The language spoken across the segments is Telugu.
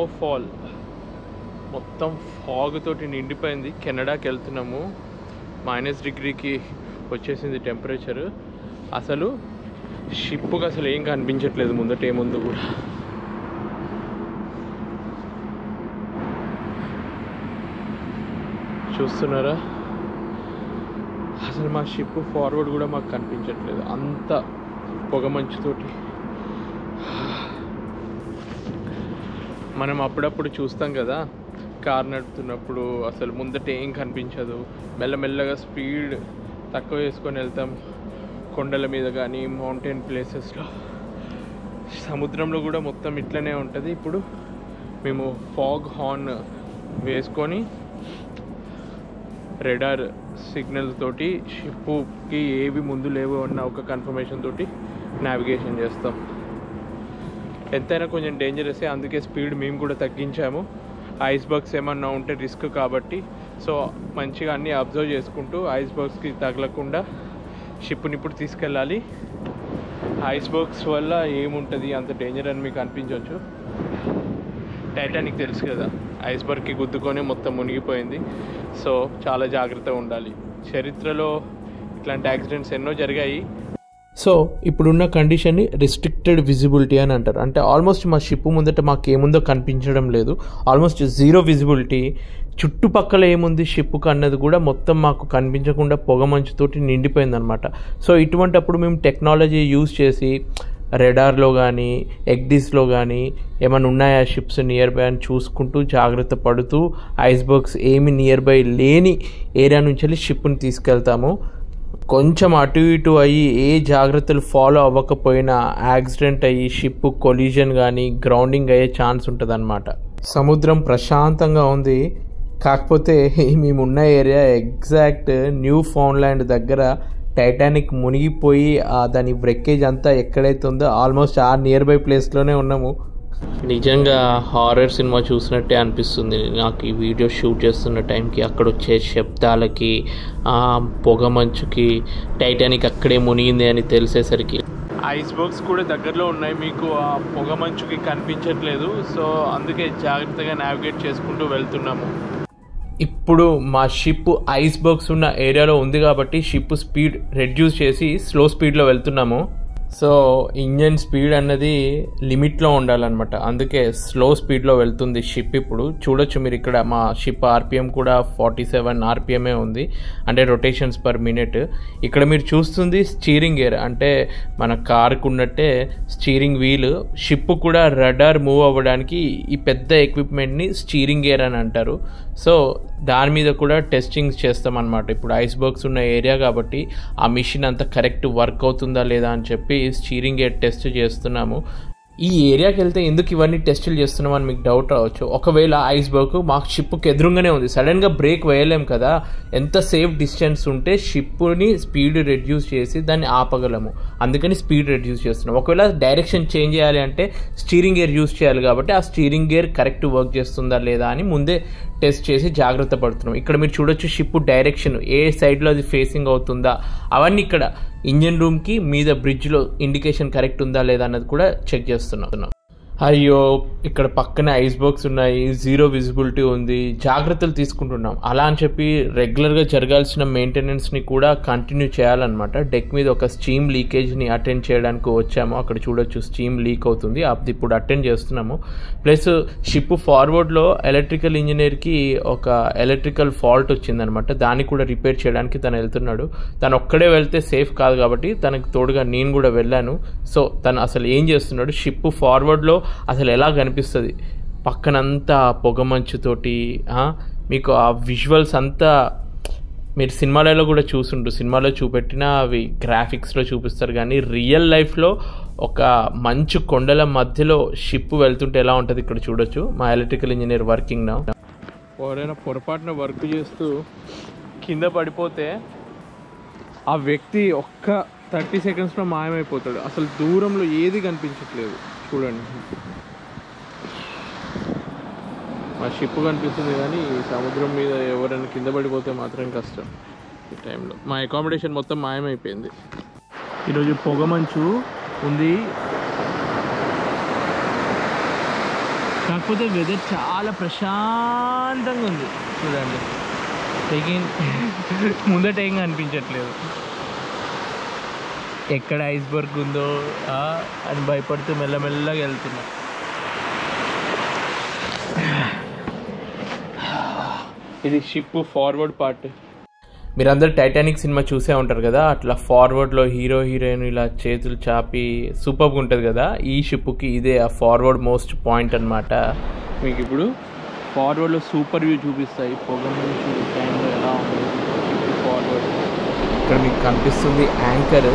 స్నోఫాల్ మొత్తం ఫాగ్ తోటి నిండిపోయింది కెనడాకి వెళ్తున్నాము మైనస్ డిగ్రీకి వచ్చేసింది టెంపరేచర్ అసలు షిప్కి అసలు ఏం కనిపించట్లేదు ముందట ఏముందో కూడా చూస్తున్నారా అసలు మా షిప్ ఫార్వర్డ్ కూడా మాకు కనిపించట్లేదు అంత పొగ మంచుతోటి మనం అప్పుడప్పుడు చూస్తాం కదా కార్ నడుపుతున్నప్పుడు అసలు ముందట ఏం కనిపించదు మెల్లమెల్లగా స్పీడ్ తక్కువ వేసుకొని వెళ్తాం కొండల మీద కానీ మౌంటైన్ ప్లేసెస్లో సముద్రంలో కూడా మొత్తం ఇట్లనే ఉంటుంది ఇప్పుడు మేము ఫాగ్ హార్న్ వేసుకొని రెడార్ సిగ్నల్ తోటి షిప్పుకి ఏవి ముందు లేవు అన్న ఒక కన్ఫర్మేషన్ తోటి నావిగేషన్ చేస్తాం ఎంతైనా కొంచెం డేంజరస్ అందుకే స్పీడ్ మేము కూడా తగ్గించాము ఐస్ బర్గ్స్ ఏమన్నా ఉంటే రిస్క్ కాబట్టి సో మంచిగా అన్నీ అబ్జర్వ్ చేసుకుంటూ ఐస్ బర్గ్స్కి తగలకుండా షిప్ని ఇప్పుడు తీసుకెళ్ళాలి ఐస్ బర్గ్స్ వల్ల ఏముంటుంది అంత డేంజర్ అని మీకు అనిపించవచ్చు టైటానిక్ తెలుసు కదా ఐస్బర్గ్కి గుద్దుకొని మొత్తం మునిగిపోయింది సో చాలా జాగ్రత్తగా ఉండాలి చరిత్రలో ఇట్లాంటి యాక్సిడెంట్స్ ఎన్నో జరిగాయి సో ఇప్పుడున్న కండిషన్ని రిస్ట్రిక్టెడ్ విజిబిలిటీ అని అంటారు అంటే ఆల్మోస్ట్ మా షిప్ ముందట మాకు ఏముందో కనిపించడం లేదు ఆల్మోస్ట్ జీరో విజిబిలిటీ చుట్టుపక్కల ఏముంది షిప్కు అన్నది కూడా మొత్తం మాకు కనిపించకుండా పొగ మంచుతోటి నిండిపోయిందనమాట సో ఇటువంటప్పుడు మేము టెక్నాలజీ యూజ్ చేసి రెడార్లో కానీ ఎగ్డిస్లో కానీ ఏమైనా ఉన్నాయా షిప్స్ నియర్ బై అని చూసుకుంటూ జాగ్రత్త పడుతూ ఐస్బర్గ్స్ ఏమి నియర్ బై లేని ఏరియా నుంచి వెళ్ళి షిప్ని తీసుకెళ్తాము కొంచెం అటు ఇటు అయ్యి ఏ జాగ్రత్తలు ఫాలో అవ్వకపోయినా యాక్సిడెంట్ అయ్యి షిప్ కొలిజన్ కానీ గ్రౌండింగ్ అయ్యే ఛాన్స్ ఉంటుంది సముద్రం ప్రశాంతంగా ఉంది కాకపోతే మేమున్న ఏరియా ఎగ్జాక్ట్ న్యూ ఫౌండ్లాండ్ దగ్గర టైటానిక్ మునిగిపోయి ఆ దాని బ్రెక్కేజ్ అంతా ఎక్కడైతే ఉందో ఆల్మోస్ట్ ఆ నియర్ బై ప్లేస్లోనే ఉన్నాము నిజంగా హారర్ సినిమా చూసినట్టే అనిపిస్తుంది నాకు ఈ వీడియో షూట్ చేస్తున్న టైంకి అక్కడ వచ్చే శబ్దాలకి ఆ పొగ మంచుకి టైటానిక్ అక్కడే మునిగింది అని తెలిసేసరికి ఐస్బర్గ్స్ కూడా దగ్గరలో ఉన్నాయి మీకు ఆ పొగ మంచుకి కనిపించట్లేదు సో అందుకే జాగ్రత్తగా నావిగేట్ చేసుకుంటూ వెళ్తున్నాము ఇప్పుడు మా షిప్ ఐస్ బర్గ్స్ ఉన్న ఏరియాలో ఉంది కాబట్టి షిప్ స్పీడ్ రెడ్యూస్ చేసి స్లో స్పీడ్లో వెళ్తున్నాము సో ఇంజన్ స్పీడ్ అన్నది లిమిట్లో ఉండాలన్నమాట అందుకే స్లో స్పీడ్లో వెళ్తుంది షిప్ ఇప్పుడు చూడొచ్చు మీరు ఇక్కడ మా షిప్ ఆర్పిఎం కూడా ఫార్టీ సెవెన్ ఆర్పిఎంఏ ఉంది అంటే రొటేషన్స్ పర్ మినిట్ ఇక్కడ మీరు చూస్తుంది స్టీరింగ్ గేర్ అంటే మన కార్కు ఉన్నట్టే స్టీరింగ్ వీల్ షిప్ కూడా రడార్ మూవ్ అవ్వడానికి ఈ పెద్ద ఎక్విప్మెంట్ని స్టీరింగ్ గేర్ అని అంటారు సో దాని మీద కూడా టెస్టింగ్స్ చేస్తాం అనమాట ఇప్పుడు ఐస్బర్గ్స్ ఉన్న ఏరియా కాబట్టి ఆ మిషన్ అంతా కరెక్ట్ వర్క్ అవుతుందా లేదా అని చెప్పి స్టీరింగ్ గేర్ టెస్ట్ చేస్తున్నాము ఈ ఏరియాకి వెళ్తే ఎందుకు ఇవన్నీ టెస్టులు చేస్తున్నామని మీకు డౌట్ రావచ్చు ఒకవేళ ఐస్బర్గ్ మాకు షిప్కి ఎదురుగానే ఉంది సడన్గా బ్రేక్ వేయలేం కదా ఎంత సేఫ్ డిస్టెన్స్ ఉంటే షిప్ని స్పీడ్ రెడ్యూస్ చేసి దాన్ని ఆపగలము అందుకని స్పీడ్ రెడ్యూస్ చేస్తున్నాం ఒకవేళ డైరెక్షన్ చేంజ్ చేయాలి అంటే స్టీరింగ్ గేర్ యూస్ చేయాలి కాబట్టి ఆ స్టీరింగ్ గేర్ కరెక్ట్ వర్క్ చేస్తుందా లేదా అని ముందే టెస్ట్ చేసి జాగ్రత్త పడుతున్నాం ఇక్కడ మీరు చూడొచ్చు షిప్ డైరెక్షన్ ఏ సైడ్లో అది ఫేసింగ్ అవుతుందా అవన్నీ ఇక్కడ ఇంజన్ రూమ్కి మీద బ్రిడ్జ్లో ఇండికేషన్ కరెక్ట్ ఉందా లేదా అన్నది కూడా చెక్ చేస్తున్నాం అయ్యో ఇక్కడ పక్కనే ఐస్ బాక్స్ ఉన్నాయి జీరో విజిబిలిటీ ఉంది జాగ్రత్తలు తీసుకుంటున్నాం అలా అని చెప్పి రెగ్యులర్గా జరగాల్సిన మెయింటెనెన్స్ని కూడా కంటిన్యూ చేయాలన్నమాట డెక్ మీద ఒక స్టీమ్ లీకేజ్ని అటెండ్ చేయడానికి వచ్చాము అక్కడ చూడొచ్చు స్టీమ్ లీక్ అవుతుంది అది ఇప్పుడు అటెండ్ చేస్తున్నాము ప్లస్ షిప్ ఫార్వర్డ్లో ఎలక్ట్రికల్ ఇంజనీర్కి ఒక ఎలక్ట్రికల్ ఫాల్ట్ వచ్చిందనమాట దాన్ని కూడా రిపేర్ చేయడానికి తను వెళ్తున్నాడు తను ఒక్కడే వెళ్తే సేఫ్ కాదు కాబట్టి తనకు తోడుగా నేను కూడా వెళ్ళాను సో తను అసలు ఏం చేస్తున్నాడు షిప్ ఫార్వర్డ్లో అసలు ఎలా కనిపిస్తుంది పక్కనంతా పొగ మంచుతోటి ఆ, మీకు ఆ విజువల్స్ అంతా మీరు సినిమాలలో కూడా చూసుండ్రు సినిమాలో చూపెట్టిన అవి గ్రాఫిక్స్లో చూపిస్తారు కానీ రియల్ లైఫ్లో ఒక మంచు కొండల మధ్యలో షిప్ వెళ్తుంటే ఎలా ఉంటుంది ఇక్కడ చూడొచ్చు మా ఎలక్ట్రికల్ ఇంజనీర్ వర్కింగ్ నా ఎవరైనా పొరపాటున వర్క్ చేస్తూ కింద పడిపోతే ఆ వ్యక్తి ఒక్క థర్టీ సెకండ్స్లో మాయమైపోతాడు అసలు దూరంలో ఏది కనిపించట్లేదు చూడండి మా షిప్ కనిపిస్తుంది కానీ ఈ సముద్రం మీద ఎవరైనా కింద పడిపోతే మాత్రం కష్టం ఈ టైంలో మా అకామిడేషన్ మొత్తం మాయమైపోయింది ఈరోజు పొగ మంచు ఉంది కాకపోతే వెదర్ చాలా ప్రశాంతంగా ఉంది చూడండి టేకింగ్ ముందట ఏం అనిపించట్లేదు ఎక్కడ ఐస్బర్గ్ ఉందో ఆ, అని భయపడుతూ మెల్లమెల్లగా వెళ్తున్నా ఇది షిప్ ఫార్వర్డ్ పార్ట్ మీరందరూ టైటానిక్ సినిమా చూసే ఉంటారు కదా అట్లా ఫార్వర్డ్లో హీరో హీరోయిన్ ఇలా చేతులు చాపి సూపర్గా ఉంటుంది కదా ఈ షిప్కి ఇదే ఆ ఫార్వర్డ్ మోస్ట్ పాయింట్ అన్నమాట మీకు ఇప్పుడు ఫార్వర్డ్లో సూపర్ వ్యూ చూపిస్తాయి పొగ నుంచి టైంలో ఎలా ఉంది షిప్ ఫార్వర్డ్ ఇక్కడ మీకు కనిపిస్తుంది యాంకర్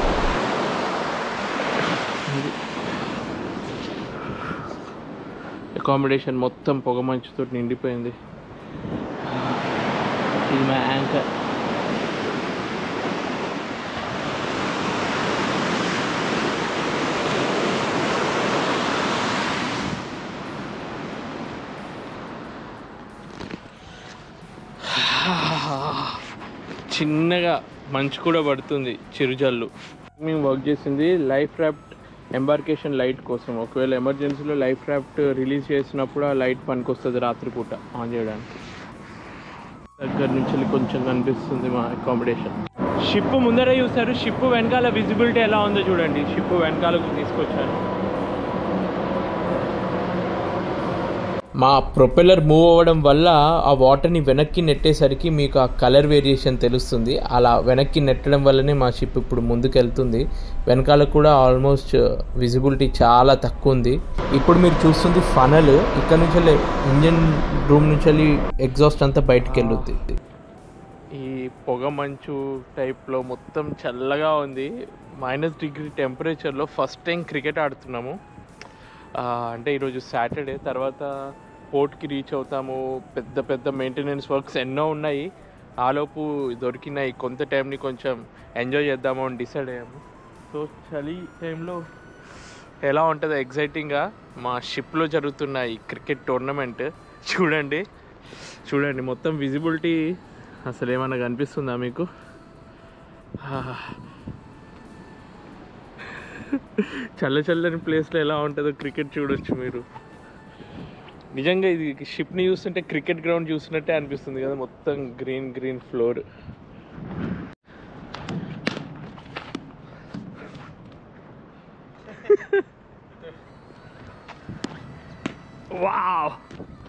అకామిడేషన్ మొత్తం పొగ మంచుతో నిండిపోయింది ఇది మా యాంకర్ చిన్నగా మంచు కూడా పడుతుంది చిరుజల్లు మేము వర్క్ చేసింది లైఫ్ రాఫ్ట్ ఎంబార్కేషన్ లైట్ కోసం ఒకవేళ ఎమర్జెన్సీలో లైఫ్ రాఫ్ట్ రిలీజ్ చేసినప్పుడు ఆ లైట్ పనికొస్తుంది రాత్రిపూట ఆన్ చేయడానికి దగ్గర నుంచి వెళ్ళి కొంచెం కనిపిస్తుంది మా అకామిడేషన్ షిప్ ముందర చూస్తారు షిప్ వెనకాల విజిబిలిటీ ఎలా ఉందో చూడండి షిప్ వెనకాలకు తీసుకొచ్చాను మా ప్రొపెల్లర్ మూవ్ అవ్వడం వల్ల ఆ వాటర్ని వెనక్కి నెట్టేసరికి మీకు ఆ కలర్ వేరియేషన్ తెలుస్తుంది అలా వెనక్కి నెట్టడం వల్లనే మా షిప్ ఇప్పుడు ముందుకెళ్తుంది వెనకాల కూడా ఆల్మోస్ట్ విజిబిలిటీ చాలా తక్కువ ఉంది ఇప్పుడు మీరు చూస్తుంది ఫనల్ ఇక్కడ నుంచి వెళ్ళి ఇంజన్ రూమ్ నుంచి వెళ్ళి ఎగ్జాస్ట్ అంతా బయటికి వెళ్ళుద్ది ఈ పొగ మంచు టైప్లో మొత్తం చల్లగా ఉంది మైనస్ డిగ్రీ టెంపరేచర్లో ఫస్ట్ టైం క్రికెట్ ఆడుతున్నాము ఆ, అంటే ఈరోజు సాటర్డే తర్వాత పోర్ట్కి రీచ్ అవుతాము పెద్ద పెద్ద మెయింటెనెన్స్ వర్క్స్ ఎన్నో ఉన్నాయి ఆలోపు దొరికినాయి కొంత టైంని కొంచెం ఎంజాయ్ చేద్దాము అని డిసైడ్ అయ్యాము సో చలి టైంలో ఎలా ఉంటుందో ఎగ్జైటింగ్గా మా షిప్లో జరుగుతున్న ఈ క్రికెట్ టోర్నమెంట్ చూడండి చూడండి మొత్తం విజిబిలిటీ అసలు ఏమన్నా కనిపిస్తుందా మీకు ఆహ్. చల్ల చల్లని ప్లేస్లో ఎలా ఉంటుందో క్రికెట్ చూడొచ్చు మీరు నిజంగా ఇది షిప్ని చూస్తుంటే క్రికెట్ గ్రౌండ్ చూసినట్టే అనిపిస్తుంది కదా మొత్తం గ్రీన్ గ్రీన్ ఫ్లోర్ వావ్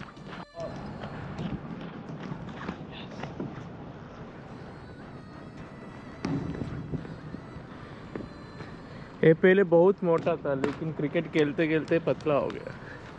ये पहले बहुत मोटा था लेकिन क्रिकेट खेलते खेलते पतला हो गया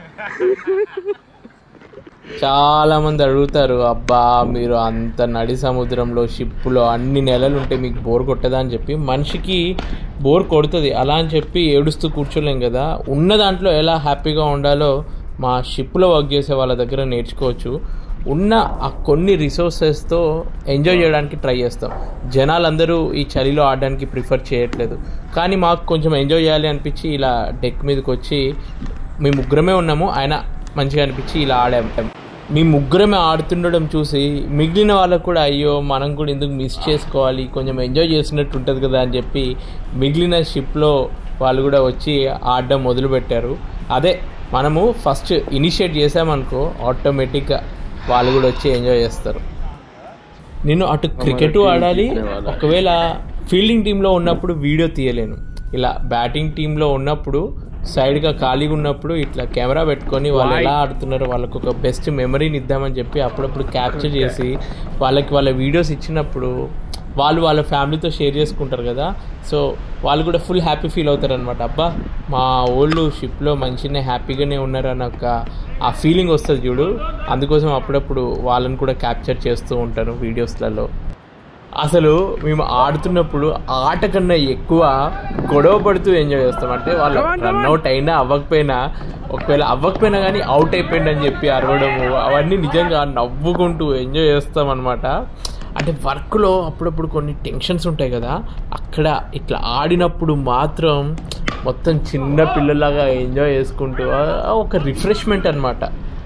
చాలా మంది అడుగుతారు అబ్బా మీరు అంత నడి సముద్రంలో షిప్పులో అన్ని నెలలు ఉంటే మీకు బోర్ కొట్టదా అని చెప్పి మనిషికి బోర్ కొడుతుంది అలా అని చెప్పి ఏడుస్తూ కూర్చోలేం కదా ఉన్న దాంట్లో ఎలా హ్యాపీగా ఉండాలో మా షిప్లో వర్క్ చేసే వాళ్ళ దగ్గర నేర్చుకోవచ్చు ఉన్న ఆ కొన్ని రిసోర్సెస్తో ఎంజాయ్ చేయడానికి ట్రై చేస్తాం జనాలందరూ ఈ చలిలో ఆడడానికి ప్రిఫర్ చేయట్లేదు కానీ మాకు కొంచెం ఎంజాయ్ చేయాలి అనిపించి ఇలా డెక్ మీదకి వచ్చి మేము ముగ్గురమే ఉన్నాము ఆయన మంచిగా అనిపించి ఇలా ఆడాం మీ ముగ్గురమే ఆడుతుండడం చూసి మిగిలిన వాళ్ళకు కూడా అయ్యో మనం కూడా ఎందుకు మిస్ చేసుకోవాలి కొంచెం ఎంజాయ్ చేసినట్టు ఉంటుంది కదా అని చెప్పి మిగిలిన షిప్లో వాళ్ళు కూడా వచ్చి ఆడడం మొదలుపెట్టారు అదే మనము ఫస్ట్ ఇనిషియేట్ చేసామనుకో ఆటోమేటిక్గా వాళ్ళు కూడా వచ్చి ఎంజాయ్ చేస్తారు నేను అటు క్రికెట్ ఆడాలి ఒకవేళ ఫీల్డింగ్ టీంలో ఉన్నప్పుడు వీడియో తీయలేను ఇలా బ్యాటింగ్ టీంలో ఉన్నప్పుడు సైడ్గా ఖాళీగా ఉన్నప్పుడు ఇట్లా కెమెరా పెట్టుకొని వాళ్ళు ఎలా ఆడుతున్నారో వాళ్ళకు ఒక బెస్ట్ మెమరీని ఇద్దామని చెప్పి అప్పుడప్పుడు క్యాప్చర్ చేసి వాళ్ళకి వాళ్ళ వీడియోస్ ఇచ్చినప్పుడు వాళ్ళు వాళ్ళ ఫ్యామిలీతో షేర్ చేసుకుంటారు కదా సో వాళ్ళు కూడా ఫుల్ హ్యాపీ ఫీల్ అవుతారు అనమాట అబ్బా మా ఓళ్ళు షిప్లో మంచిగానే హ్యాపీగానే ఉన్నారు అన్న ఒక ఆ ఫీలింగ్ వస్తుంది చూడు అందుకోసం అప్పుడప్పుడు వాళ్ళని కూడా క్యాప్చర్ చేస్తూ ఉంటాను వీడియోస్లలో అసలు మేము ఆడుతున్నప్పుడు ఆట కన్నా ఎక్కువ గొడవ పడుతూ ఎంజాయ్ చేస్తాం అంటే వాళ్ళు రన్ అవుట్ అయినా అవ్వకపోయినా ఒకవేళ అవ్వకపోయినా కానీ అవుట్ అయిపోయిందని చెప్పి అరవడము అవన్నీ నిజంగా నవ్వుకుంటూ ఎంజాయ్ చేస్తాం అనమాట అంటే వర్క్లో అప్పుడప్పుడు కొన్ని టెన్షన్స్ ఉంటాయి కదా అక్కడ ఇట్లా ఆడినప్పుడు మాత్రం మొత్తం చిన్న పిల్లలాగా ఎంజాయ్ చేసుకుంటూ ఆ ఒక రిఫ్రెష్మెంట్ అనమాట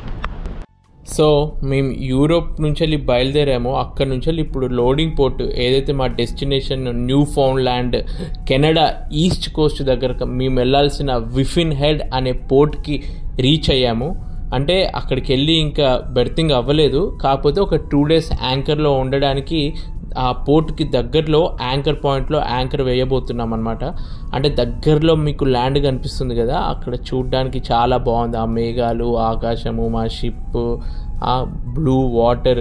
సో మేము యూరోప్ నుంచి వెళ్ళి బయలుదేరామో అక్కడ నుంచి వెళ్ళి ఇప్పుడు లోడింగ్ పోర్ట్ ఏదైతే మా destination Newfoundland Canada east coast దగ్గర మేము వెళ్ళాల్సిన విఫిన్ హెడ్ అనే పోర్ట్కి రీచ్ అయ్యాము అంటే అక్కడికి వెళ్ళి ఇంకా బెర్తింగ్ అవ్వలేదు కాకపోతే ఒక టూ డేస్ యాంకర్లో ఉండడానికి ఆ పోర్ట్కి దగ్గరలో యాంకర్ పాయింట్లో యాంకర్ వేయబోతున్నాం అనమాట అంటే దగ్గరలో మీకు ల్యాండ్ కనిపిస్తుంది కదా అక్కడ చూడడానికి చాలా బాగుంది ఆ మేఘాలు ఆకాశము మా షిప్ ఆ బ్లూ వాటర్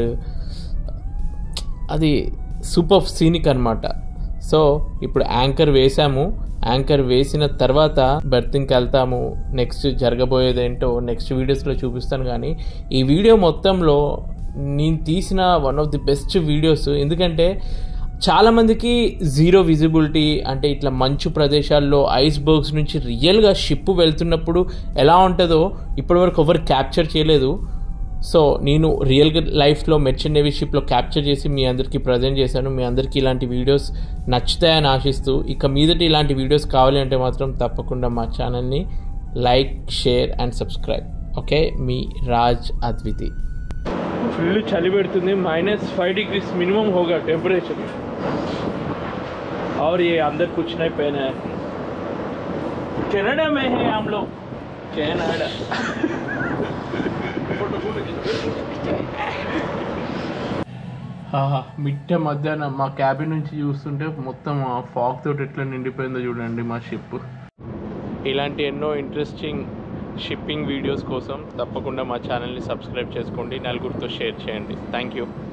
అది సూపర్ సీనిక్ అనమాట సో ఇప్పుడు యాంకర్ వేసాము యాంకర్ వేసిన తర్వాత బెర్తింగ్కి వెళ్తాము నెక్స్ట్ జరగబోయేది ఏంటో నెక్స్ట్ వీడియోస్లో చూపిస్తాను కానీ ఈ వీడియో మొత్తంలో నేను తీసిన one of the best videos ఎందుకంటే చాలామందికి జీరో విజిబిలిటీ అంటే ఇట్లా మంచు ప్రదేశాల్లో ఐస్ బర్గ్స్ నుంచి రియల్గా షిప్ వెళ్తున్నప్పుడు ఎలా ఉంటుందో ఇప్పటివరకు ఎవరు క్యాప్చర్ చేయలేదు సో నేను రియల్ లైఫ్లో మెర్చెంట్ నేవీ షిప్లో క్యాప్చర్ చేసి మీ అందరికీ ప్రజెంట్ చేశాను మీ అందరికీ ఇలాంటి వీడియోస్ నచ్చుతాయని ఆశిస్తూ ఇక మీదట ఇలాంటి వీడియోస్ కావాలి అంటే మాత్రం తప్పకుండా మా ఛానల్ని like share and subscribe okay మీ రాజ్ అద్వితి ఫుల్ చలి పెడుతుంది మైనస్ फाइव डिग्रीज मिनिमम होगा टेम्परेचर और ये अंदर कुछ नहीं पहना है कनाडा में है हम लोग कनाडा ఆహా, మిట్ట మధ్యాహ్నం మా క్యాబిన్ నుంచి చూస్తుంటే మొత్తం ఆ ఫాగ్ తోటి ఎట్లా నిండిపోయిందో చూడండి మా షిప్ ఇలాంటి ఎన్నో ఇంట్రెస్టింగ్ షిప్పింగ్ వీడియోస్ కోసం తప్పకుండా మా ఛానల్ని సబ్స్క్రైబ్ చేసుకోండి నలుగురితో షేర్ చేయండి థ్యాంక్ యూ